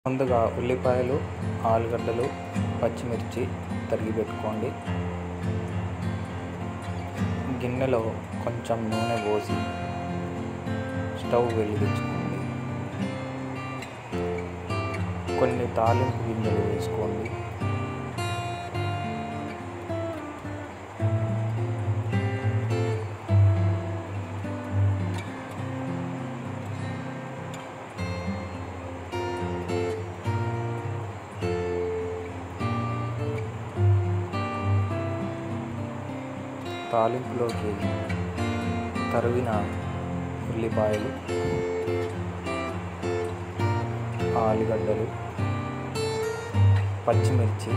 ముందుగా ఉల్లిపాయలు ఆలుగడ్డలు పచ్చిమిర్చి తరిగి పెట్టుకోండి గిన్నెలో కొంచెం నూనె పోసి స్టవ్ వెలిగించుకోండి కొన్ని తాలింపు గింజలు వేసుకోండి తాలింపులోకి తరిగిన ఉల్లిపాయలు ఆలుగడ్డలు పచ్చిమిర్చి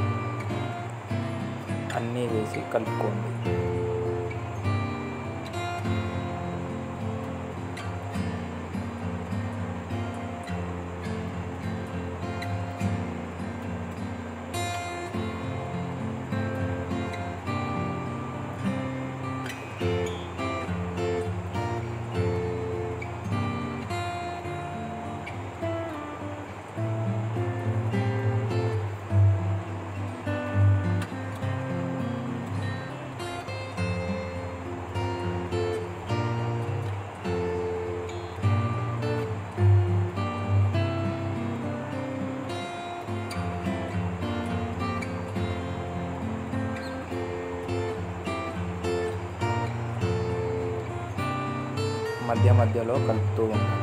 అన్నీ వేసి కలుపుకోండి మధ్య మధ్యలో కలుపుతూ ఉండండి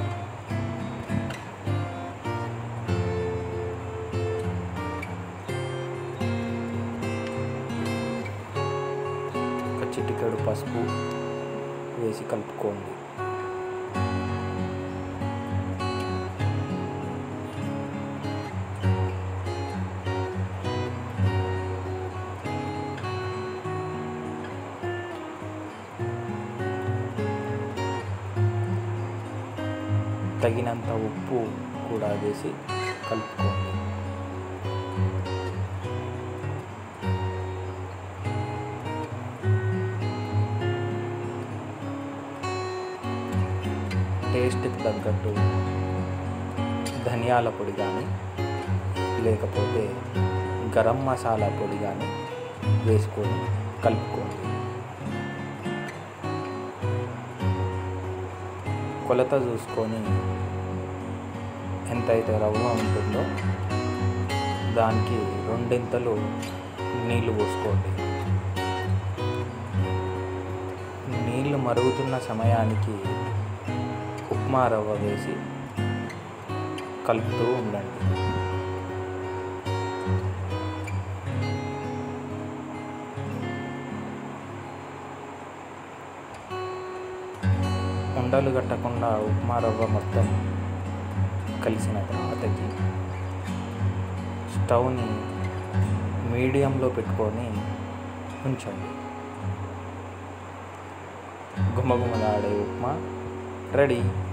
ఒక చిటికెడు పసుపు వేసి కలుపుకోండి తగినంత ఉప్పు కూడా వేసి కలుపుకోండి టేస్ట్కి తగ్గట్టు ధనియాల పొడి కానీ లేకపోతే గరం మసాలా పొడి కానీ వేసుకొని కలుపుకోండి కొలత చూసుకొని ఎంతైతే రవ్వ ఉంటుందో దానికి రెండింతలు నీళ్లు పోసుకోండి నీళ్లు మరుగుతున్న సమయానికి ఉప్మా రవ్వ వేసి కలుపుతూ ఉండండి ఉండలు కట్టకుండా ఉప్మా రవ్వ మొత్తం కలిసిన తర్వాతకి స్టవ్ని మీడియంలో పెట్టుకొని ఉంచండి గుమగుమలాడే ఉప్మా రెడీ